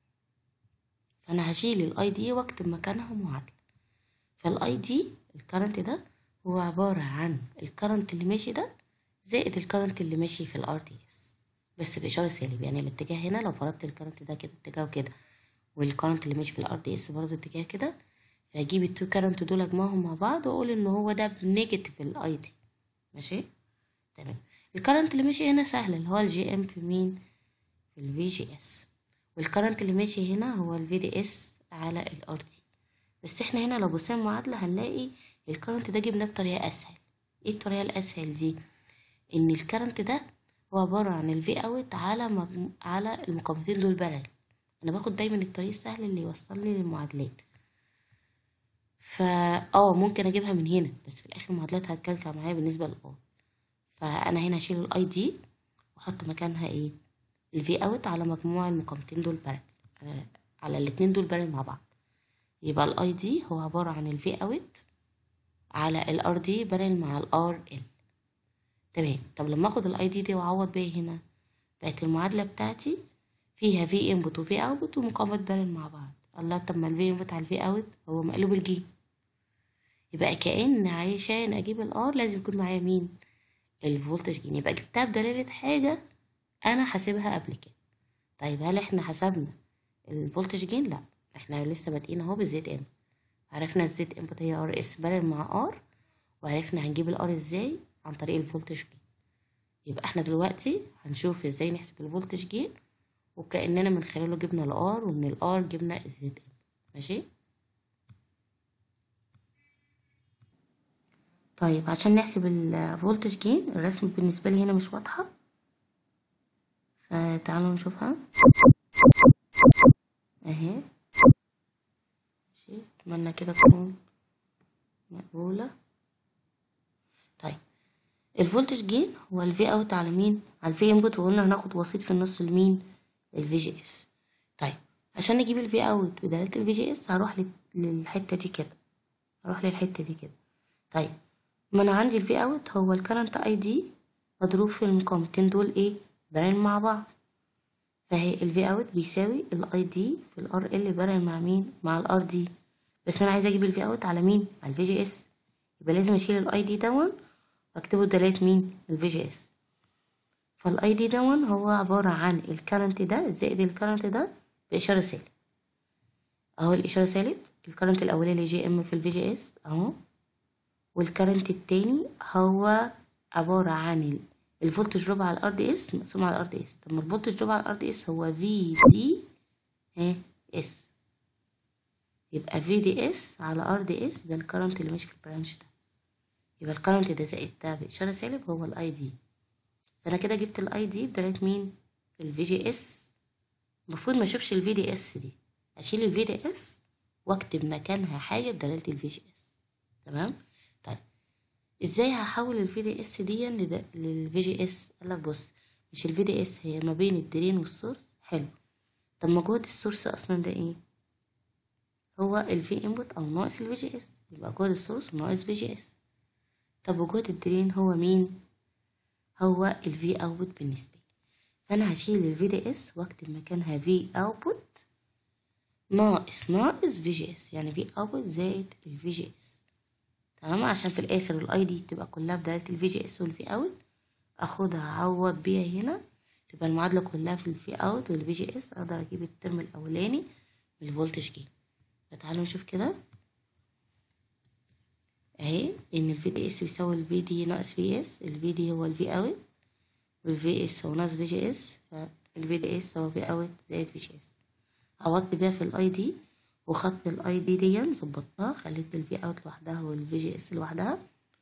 فانا هشيل الاي دي واكتب مكانها معادلة فالاي دي الكرنت ده هو عبارة عن الكرنت اللي ماشي ده زائد الكرنت اللي ماشي في الار دي اس بس بإشارة سالب يعني الاتجاه هنا لو فرضت الكرنت ده كده اتجاهه كده والكرنت اللي ماشي في الار دي اس برضه اتجاه كده فهجيب التو كرنت دول اجمعهم مع بعض واقول ان هو ده بنيجاتيف الاي دي ماشي تمام الكرنت اللي ماشي هنا سهل اللي هو الجي ام في مين في الفي جي اس والكرنت اللي ماشي هنا هو الفي دي اس على الار دي بس احنا هنا لو بصينا المعادلة هنلاقي الكرنت ده جبناه بطريقة اسهل ايه الطريقة الاسهل دي ان الكرنت ده هو عبارة عن الفي اوت على مجمو... على المقاومتين دول بارل انا باخد دايما الطريق السهل اللي يوصلني للمعادلات فا اه ممكن اجيبها من هنا بس في الاخر المعادلات هتكلكع معايا بالنسبة للار فانا هنا هشيل الاي دي واحط مكانها ايه الفي اوت على مجموع المقاومتين دول بارل آه، على الاتنين دول بارل مع بعض يبقى الاي دي هو عبارة عن الفي اوت على الار دي بارل مع الار ال تمام طب لما اخد الاي دي دي واعوض بيها هنا بقت المعادلة بتاعتي فيها في انبوت وفي اوتبوت ومقاومات بارل مع بعض الله طب ما الفي انبوت على الفي اوت هو مقلوب الجيم يبقى كأن عشان اجيب الار لازم يكون معايا مين الفولتج جين يبقى جبتها بدلالة حاجة انا حاسبها قبل كده طيب هل احنا حسبنا الفولتج جين لا احنا لسه بادئين اهو بالزيت ام عرفنا الزيت انبوت هي ار اس بارل مع ار وعرفنا هنجيب الار ازاي عن طريق الفولتج جين يبقى احنا دلوقتي هنشوف ازاي نحسب الفولتج جين وكأننا من خلاله جبنا الار ومن الار جبنا الزد ام ماشي طيب عشان نحسب الفولتج جين الرسم بالنسبة لي هنا مش واضحة فتعالوا نشوفها اهي ماشي اتمنى كده تكون مقبولة طيب الفولتج جين هو الفي اوت على مين على الفي انبوت وقلنا هناخد وسيط في النص لمين الفي جي اس طيب عشان نجيب الفي اوت بدالة الفي جي اس هروح للحتة دي كده هروح للحتة دي كده طيب ما انا عندي الفي اوت هو الكرنت اي دي مضروب في المقاومتين دول ايه بارل مع بعض فهي الفي اوت بيساوي الاي دي في الار ال بارل مع مين مع الار دي بس انا عايزه اجيب الفي اوت على مين على الفي جي اس يبقى لازم اشيل الاي دي دون واكتبه بدلاله مين الفي جي اس فالاي دي دون هو عباره عن الكرنت ده زائد الكرنت ده باشاره سالب اهو الاشاره سالب الكرنت الاولاني جي ام في الفي جي اس اهو والكرنت التاني هو عباره عن الفولتج دروب على الار دي اس مقسوم على الار دي اس طب ما الفولتج دروب على الار دي اس هو في دي ها اس يبقى في دي اس على ار دي اس ده الكرنت اللي ماشي في البرانش ده يبقى الكرنت ده زائد ده بإشارة سالب هو الاي دي فانا كده جبت الاي دي بدلاله مين الفي جي اس المفروض ما اشوفش الفي دي اس دي اشيل الفي دي اس واكتب مكانها حاجه بدلاله الفي جي اس تمام طيب ازاي هحول الفي دي اس دي للفي جي اس قال لك بص مش الفي دي اس هي ما بين الدرين والسورس حلو طب ما جهد السورس اصلا ده ايه هو الفي انبوت او ناقص الفي جي اس يبقى جهد السورس ناقص في جي اس طب وجهد الدرين هو مين هو الفي اوتبوت بالنسبه لي فانا هشيل الفي دي اس واكتب مكانها في اوتبوت ناقص ناقص في جي اس يعني في اوتبوت زائد الفي جي اس تمام عشان في الاخر الاي دي تبقى كلها بداله الفي جي اس والفي اوت اخدها اعوض بيها هنا تبقى المعادله كلها في الفي اوت والفي جي اس اقدر اجيب الترم الاولاني بالفولتج جين فتعالوا نشوف كده اهي ان الفي دي اس بيساوي الفي دي ناقص في اس الفي دي هو الفي اوت والفي اس هو ناقص في جي اس فالفي دي اس هو في اوت زائد في جي اس عوضت بيها في الاي دي وخدت الاي دي دي ظبطتها خليت الفي اوت لوحدها والفي جي اس لوحدها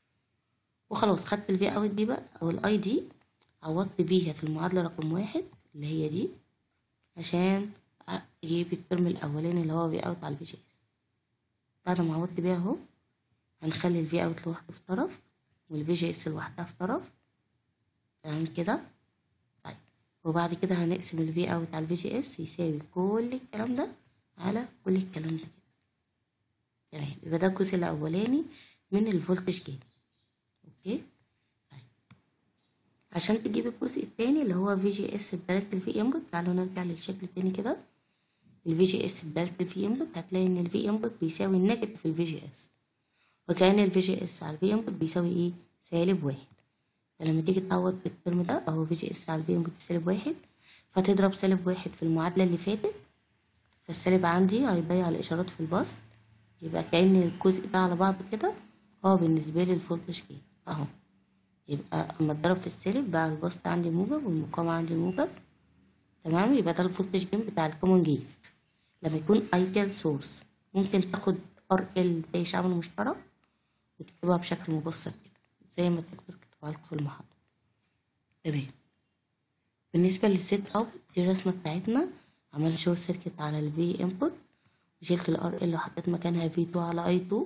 وخلاص خدت الفي اوت دي بقى او الاي دي عوضت بيها في المعادلة رقم واحد اللي هي دي عشان اجيب الترم الاولاني اللي هو في اوت على الفي جي اس بعد ما عوضت بيها اهو هنخلي الفي اوت لوحده في طرف والفي جي اس لوحدها في طرف تمام كده طيب وبعد كده هنقسم الفي اوت على الفي جي اس يساوي كل الكلام ده على كل الكلام ده كده تمام يبقى ده الجزء الاولاني من الفولتج جين اوكي طيب عشان تجيب الجزء التاني اللي هو في جي اس بدالة الفي انبوت تعالوا نرجع للشكل التاني كده الفي جي اس بدالة الفي انبوت هتلاقي ان الفي انبوت بيساوي النيجاتيف الفي جي اس وكأن الفي جي اس على الفي انبوت بيساوي ايه سالب واحد فلما تيجي تعوض في الترم ده اهو في جي اس على الفي انبوت بسالب واحد فتضرب سالب واحد في المعادلة اللي فاتت فالسالب عندي هيضيع الإشارات في البسط يبقى كأن الجزء ده على بعضه كده هو بالنسبة لي الفولتج جين اهو يبقى اما اتضرب في السالب بقى البسط عندي موجب والمقاومة عندي موجب تمام يبقى ده الفولتج جين بتاع الكومون جيت لما يكون ايديال سورس ممكن تاخد ار ال زي شعب مشترك وتكتبها بشكل مبسط كده زي ما الدكتور كتبها لكم في المحاضرة تمام بالنسبة للسيت اوت دي الرسمة بتاعتنا عملت شورت سيركت على الفي انبوت وشلت الار ال وحطيت مكانها في 2 على اي 2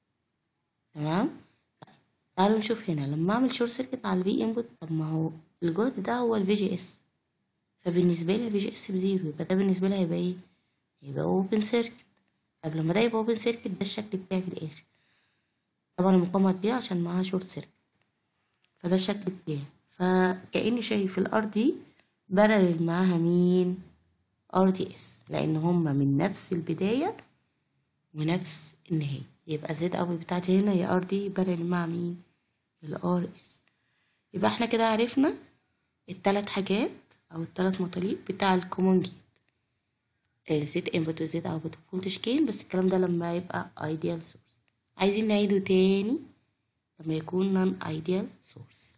تمام تعالوا نشوف هنا لما اعمل شورت سيركت على الفي انبوت طب ما هو الجهد ده هو الفي جي اس فبالنسبه لي الفي جي اس بزيرو يبقى ده بالنسبه لي هيبقى ايه هيبقى اوبن سيركت طب لما ده يبقى اوبن سيركت ده الشكل بتاعي في الاخر طبعا المقاومه دي عشان معاها شورت سيركت فده الشكل بتاعي فكأني شايف الار دي بارل معاها مين ار دي اس لان هما من نفس البداية ونفس النهاية يبقى زد اوت بتاعتي هنا هي ار دي بارل مع مين الار اس يبقى احنا كده عرفنا التلات حاجات او التلات مطالب بتاع الكومون جيت زد انبوت وزد اوتبوت وفولتج جين بس الكلام ده لما يبقى ايديال سورس عايزين نعيده تاني لما يكون نون ايديال سورس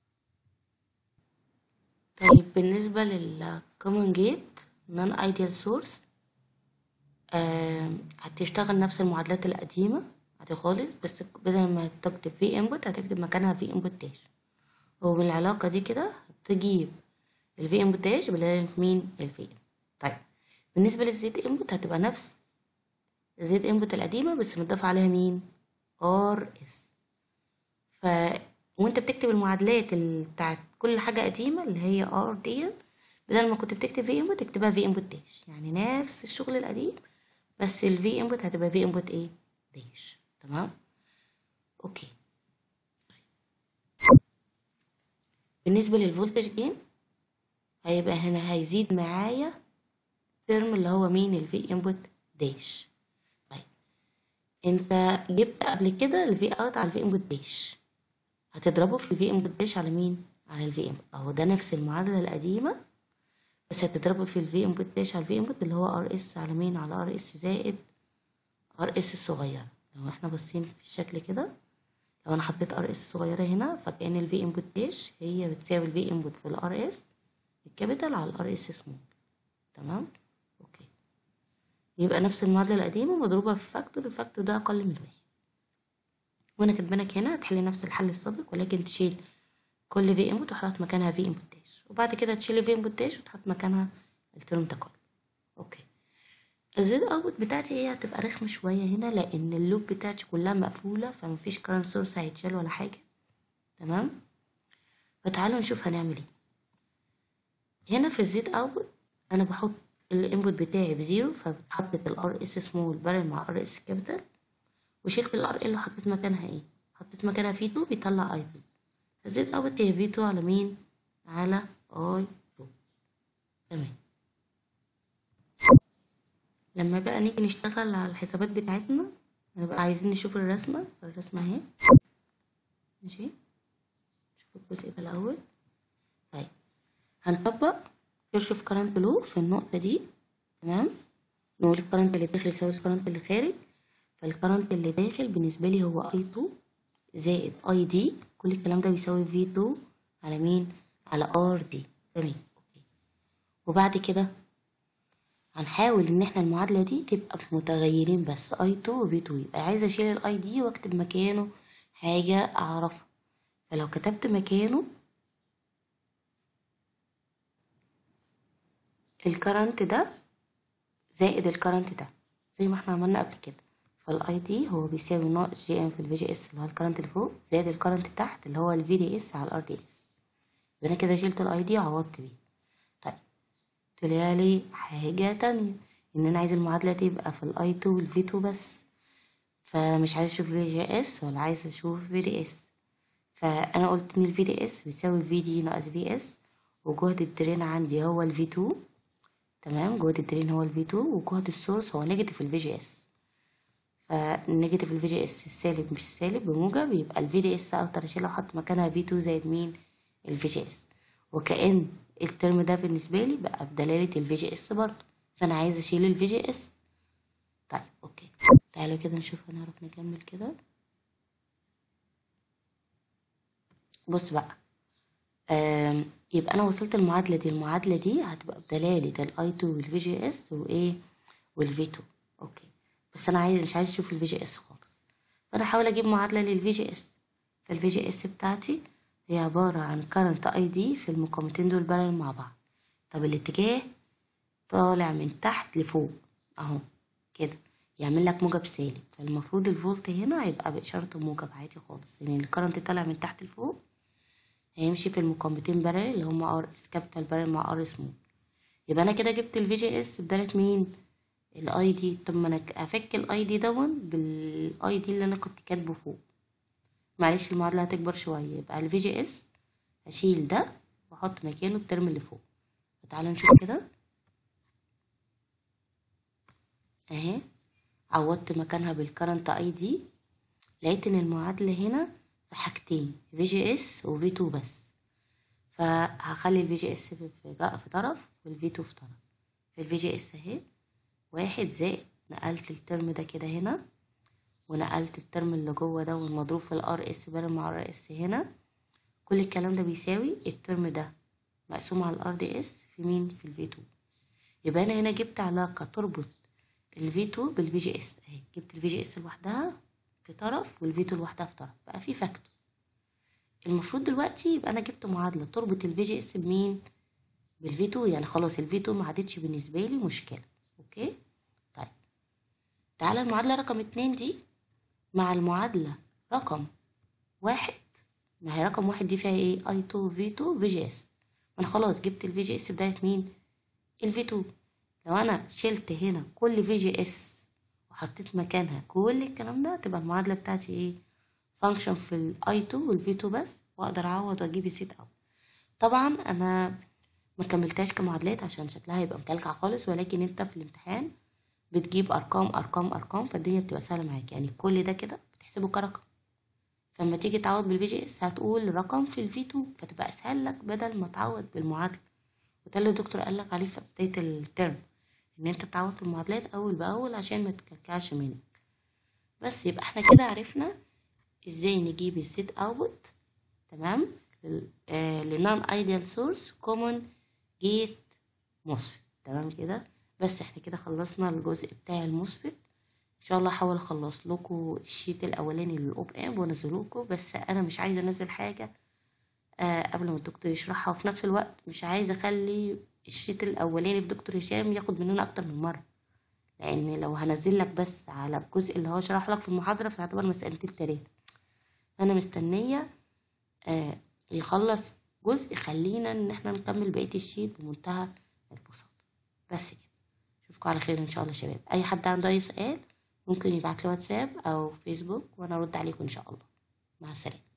طيب بالنسبة للكومن جيت نون ايديال سورس هتشتغل نفس المعادلات القديمة عادي خالص بس بدل ما تكتب في انبوت هتكتب مكانها في انبوت داش وبالعلاقة دي كده هتجيب الفي انبوت داش بدل مين الفي طيب بالنسبة للزد انبوت هتبقى نفس الزد انبوت القديمة بس متضاف عليها مين ار اس ف وانت بتكتب المعادلات ال- بتاعت كل حاجة قديمة اللي هي ار ديت بدل ما كنت بتكتب في انبوت تكتبها في انبوت داش يعني نفس الشغل القديم بس الفي انبوت هتبقى في انبوت ايه داش تمام اوكي بالنسبة للفولتج جين هيبقى هنا هيزيد معايا ترم اللي هو مين الفي انبوت داش طيب انت جبت قبل كده الفي اوت على الفي انبوت داش هتضربه في الفي انبوت داش على مين على الفي انبوت اهو ده نفس المعادلة القديمة بس هتضربه في الفي انبوت داش على الفي انبوت اللي هو ار اس على مين على ار اس زائد ار اس الصغيرة لو احنا باصين في الشكل كده لو انا حطيت ار اس صغيرة هنا فكأن الفي انبوت داش هي بتساوي الفي انبوت في الار اس الكابيتال على الار اس سمول تمام اوكي يبقى نفس المعادلة القديمة مضروبة في فاكتور الفاكتور ده أقل من واحد وأنا كاتبانك هنا هتحلي نفس الحل السابق ولكن تشيل كل في انبوت وتحط مكانها في انبوت داش وبعد كده تشيل في انبوت داش وتحط مكانها الترم ده كله اوكي الزد اوتبوت بتاعتي هي هتبقى رخمة شوية هنا لأن اللوب بتاعتي كلها مقفولة فمفيش كرنت سورس هيتشال ولا حاجة تمام فتعالوا نشوف هنعمل ايه هنا في الزد اوتبوت انا بحط الانبوت بتاعي بزيرو فحطيت الار اس سمول بارل مع ار اس كابيتال وشلت الار ال وحطيت مكانها ايه حطيت مكانها في 2 بيطلع اي 2 الزد اوتبوت هي في 2 على مين على اي 2 تمام لما بقى نيجي نشتغل على الحسابات بتاعتنا هنبقى عايزين نشوف الرسمة فالرسمة اهي ماشي نشوف الجزء ده الأول طيب هنطبق كيرشوف كارنت لو في النقطة دي تمام نقول الكرنت اللي داخل يساوي الكرنت اللي خارج فالكرنت اللي داخل بالنسبة لي هو اي 2 زائد اي دي كل الكلام ده بيساوي في 2 على مين على ار دي تمام اوكي وبعد كده هنحاول ان احنا المعادلة دي تبقى بمتغيرين بس اي 2 و في 2 يبقى عايزة اشيل الاي دي واكتب مكانه حاجة اعرفها فلو كتبت مكانه الكرنت ده زائد الكرنت ده زي ما احنا عملنا قبل كده فالاي دي هو بيساوي ناقص جي ام في الفي جي اس اللي هو الكرنت اللي فوق زائد الكرنت تحت اللي هو الفي دي اس على الار دي اس يبقى انا كده شلت الاي دي وعوضت بيه طيب طلع لي حاجة تانية ان انا عايز المعادلة تبقى في الاي 2 والفي 2 بس فمش عايز اشوف في جي اس ولا عايز اشوف في دي اس فانا قلت ان الفي دي اس بيساوي الفي دي ناقص في اس وجهد الدرين عندي هو الفي 2 تمام جهد الدرين هو الفي 2 وجهد السورس هو نيجاتيف الفي جي اس فالنيجاتيف الفي جي اس السالب مش سالب بموجب يبقى الفي دي اس اقدر اشيلها واحط مكانها في 2 زائد مين الفي جي اس وكأن الترم ده بالنسبة لي بقى بدلالة الفي جي اس برضه فانا عايز اشيل الفي جي اس طيب اوكي تعالوا كده نشوف هنعرف نكمل كده بص بقى آم، يبقى انا وصلت المعادله دي المعادله دي هتبقى بدلاله الاي 2 والفي جي اس وايه والفي 2 اوكي بس انا عايز مش عايز اشوف الفي جي اس خالص فانا هحاول اجيب معادله للفي جي اس فالفي جي اس بتاعتي هي عباره عن كارنت اي دي في المقاومتين دول بارل مع بعض طب الاتجاه طالع من تحت لفوق اهو كده يعمل لك موجب سالب فالمفروض الفولت هنا هيبقى بإشارة موجب عادي خالص يعني الكرنت طالع من تحت لفوق هيمشي في المقاومتين بارل اللي هما ار اس كابيتال بارل مع ار سمول يبقى انا كده جبت الفي جي اس بدالة مين الاي دي طب ما انا ك- افك الاي دي دون بالاي دي اللي انا كنت كاتبه فوق معلش المعادلة هتكبر شوية يبقى الفي جي اس هشيل ده واحط مكانه الترم اللي فوق تعالوا نشوف كده اهي عوضت مكانها بالكرنت اي دي لقيت ان المعادلة هنا في حاجتين في جي اس وفي 2 بس فهخلي الفي جي اس في, في, في طرف والفي 2 في طرف في الفي جي اس اهي واحد زائد نقلت الترم ده كده هنا ونقلت الترم اللي جوه ده والمضروب في الار اس بدل مع ار اس هنا كل الكلام ده بيساوي الترم ده مقسوم على الار دي اس في مين في الفي 2 يبقى انا هنا جبت علاقة تربط الفي 2 بالفي جي اس اهي جبت الفي جي اس لوحدها في طرف والفي 2 لوحدها في طرف بقى في فاكتور المفروض دلوقتي يبقى انا جبت معادلة تربط الفي جي اس بمين بالفي 2 يعني خلاص الفي 2 ما عادتش بالنسبة لي مشكلة اوكي طيب تعالى المعادلة رقم اتنين دي مع المعادلة رقم واحد ما هي رقم واحد دي فيها ايه اي 2 في 2 في جي اس انا خلاص جبت الفي جي اس بداية مين الفي 2 لو انا شلت هنا كل في جي اس وحطيت مكانها كل الكلام ده تبقى المعادلة بتاعتي ايه فانكشن في الاي 2 والفي 2 بس واقدر اعوض واجيب الزيت اوت طبعا انا ما كملتهاش كمعادلات عشان شكلها هيبقى مكلكع خالص ولكن انت في الامتحان بتجيب ارقام ارقام ارقام فالدنيا بتبقى سهله معاك يعني كل ده كده بتحسبه كرقم فلما تيجي تعوض بالفي جي اس هتقول رقم في الفي 2 فتبقى اسهل لك بدل ما تعوض بالمعادله وده اللي الدكتور قال لك عليه في بدايه الترم ان انت تعوض في المعادلات اول باول عشان ما تكلكعش منك بس يبقى احنا كده عرفنا ازاي نجيب الزيت اوتبوت تمام لنون ايديال سورس كومون جيت مصفت تمام كده بس احنا كده خلصنا الجزء بتاع المصفت ان شاء الله هحاول اخلص لكم الشيت الاولاني للاوب ام وانزله لكم بس انا مش عايزه انزل حاجه آه قبل ما الدكتور يشرحها وفي نفس الوقت مش عايزه اخلي الشيت الاولاني في دكتور هشام ياخد مننا اكتر من مره لان لو هنزل لك بس على الجزء اللي هو شرح لك في المحاضره فيعتبر مسألتين تلاتة انا مستنيه آه يخلص جزء خلينا ان احنا نكمل بقيه الشيت بمنتهى البساطه بس كده اشوفكم على خير ان شاء الله يا شباب اي حد عنده اي سؤال ممكن يبعت لي واتساب او فيسبوك وانا ارد عليكم ان شاء الله مع السلامه